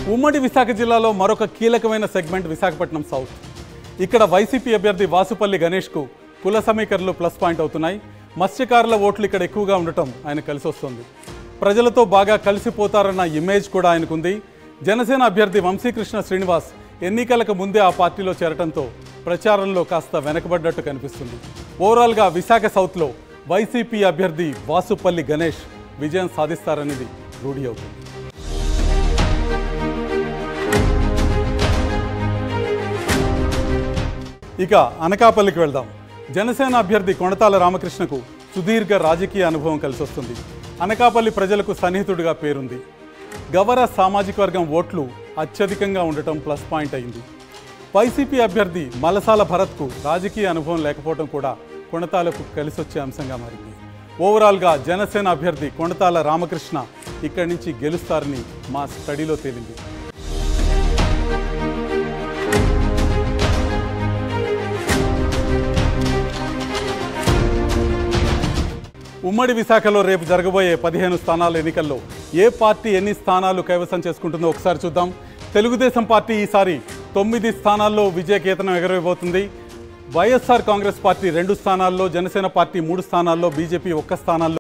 ఉమ్మడి విశాఖ జిల్లాలో మరొక కీలకమైన సెగ్మెంట్ విశాఖపట్నం సౌత్ ఇక్కడ వైసీపీ అభ్యర్థి వాసుపల్లి గణేష్కు కుల సమీకరణలు ప్లస్ పాయింట్ అవుతున్నాయి మత్స్యకారుల ఓట్లు ఇక్కడ ఎక్కువగా ఉండటం ఆయన కలిసి వస్తుంది ప్రజలతో బాగా కలిసిపోతారన్న ఇమేజ్ కూడా ఆయనకుంది జనసేన అభ్యర్థి వంశీకృష్ణ శ్రీనివాస్ ఎన్నికలకు ముందే ఆ పార్టీలో చేరటంతో ప్రచారంలో కాస్త వెనకబడ్డట్టు కనిపిస్తుంది ఓవరాల్గా విశాఖ సౌత్లో వైసీపీ అభ్యర్థి వాసుపల్లి గణేష్ విజయం సాధిస్తారనేది రూఢి అవుతుంది ఇక అనకాపల్లికి వెళ్దాం జనసేన అభ్యర్థి కొణతాల రామకృష్ణకు సుదీర్ఘ రాజకీయ అనుభవం కలిసి వస్తుంది అనకాపల్లి ప్రజలకు సన్నిహితుడిగా పేరుంది గవర సామాజిక వర్గం ఓట్లు అత్యధికంగా ఉండటం ప్లస్ పాయింట్ అయింది వైసీపీ అభ్యర్థి మలసాల భరత్కు రాజకీయ అనుభవం లేకపోవడం కూడా కొణతాలకు కలిసొచ్చే అంశంగా మారింది ఓవరాల్గా జనసేన అభ్యర్థి కొణతాల రామకృష్ణ ఇక్కడి నుంచి గెలుస్తారని మా స్టడీలో తేలింది ఉమ్మడి విశాఖలో రేపు జరగబోయే పదిహేను స్థానాల ఎన్నికల్లో ఏ పార్టీ ఎన్ని స్థానాలు కైవసం చేసుకుంటుందో ఒకసారి చూద్దాం తెలుగుదేశం పార్టీ ఈసారి తొమ్మిది స్థానాల్లో విజయకేతనం ఎగరవేయబోతుంది వైఎస్ఆర్ కాంగ్రెస్ పార్టీ రెండు స్థానాల్లో జనసేన పార్టీ మూడు స్థానాల్లో బీజేపీ ఒక్క స్థానాల్లో